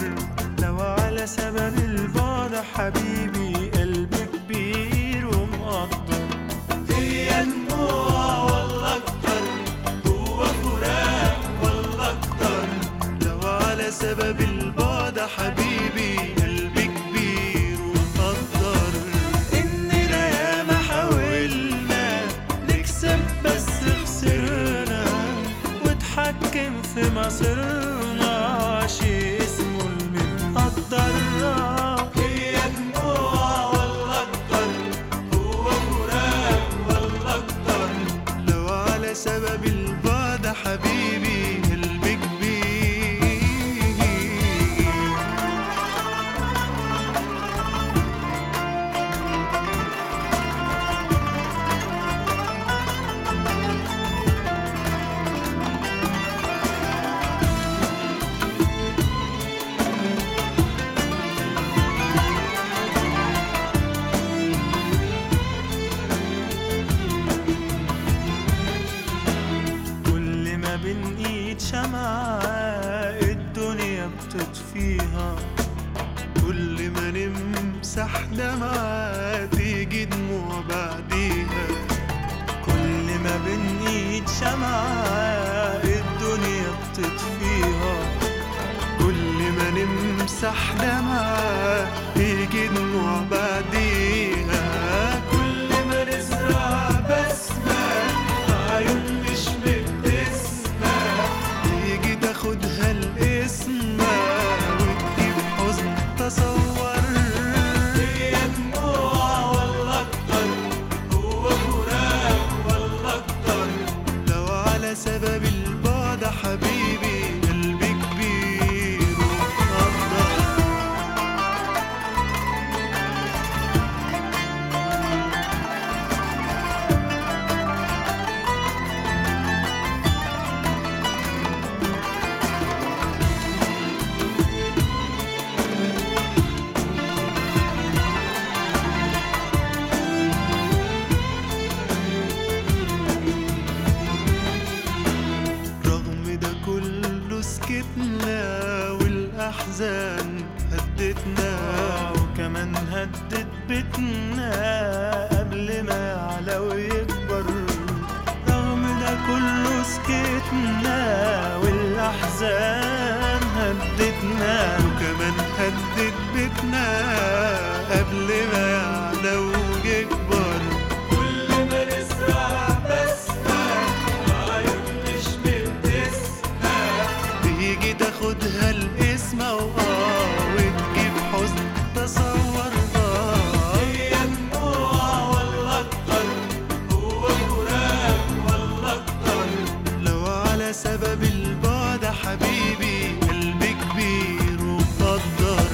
لو على سبب البعد حبيبي قلبي كبير ومقدر هي دموع والله اكتر هو فراق والله اكتر لو على سبب البعد حبيبي قلبي كبير ومقدر اننا ياما حاولنا نكسب بس خسرنا وتحكم في مصيرنا شي اسمه المتقدر هي دموع والله اكتر هو فراق والله اكتر لو على سبب البعد حبيبي قلبي كبير كل ما بنقيد شمعة الدنيا بتطفيها كل ما نمسح دمعة تيجي دموع بعديها كل ما بنقيد شمعة الدنيا بتطفيها كل ما نمسح دمعة تيجي دموع بعديها كل ما نزرع بسمة عيون مش بتسمع تيجي تاخدها الاسم وتجيب حزن تصور هي دموع والله اكتر هو فراق والله اكتر لو على سبب البعد حبيبي قلبي كبير ومقدر رغم ده كله سكتنا والأحزان هدتنا وكمان هدت بيتنا قبل ما يعلى ويكبر رغم ده كله سكتنا والأحزان هدتنا وكمان هدت بيتنا قبل ما يعلى ويكبر كل ما نزرع بسمة عيون مش بتسمع تيجي تاخدها الاسم واه وتجيب حزن تصور اه هي دموع والله اكتر هو فراق والله اكتر لو على سبب البعد حبيبي قلبي كبير ومقدر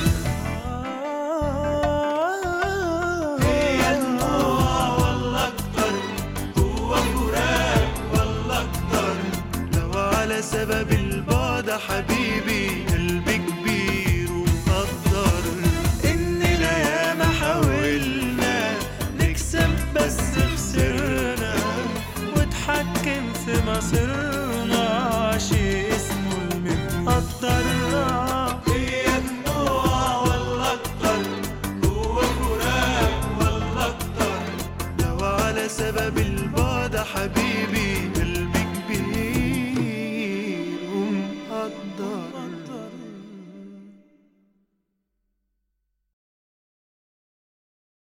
هي دموع والله اكتر هو فراق والله اكتر لو على سبب البعد حبيبي قلبي كبير ومقدر اننا ياما حاولنا نكسب بس خسرنا وتحكم في مصيرنا شي اسمه المتقدر هي دموع والله اكتر هو فراق والله اكتر لو على سبب البعد حبيبي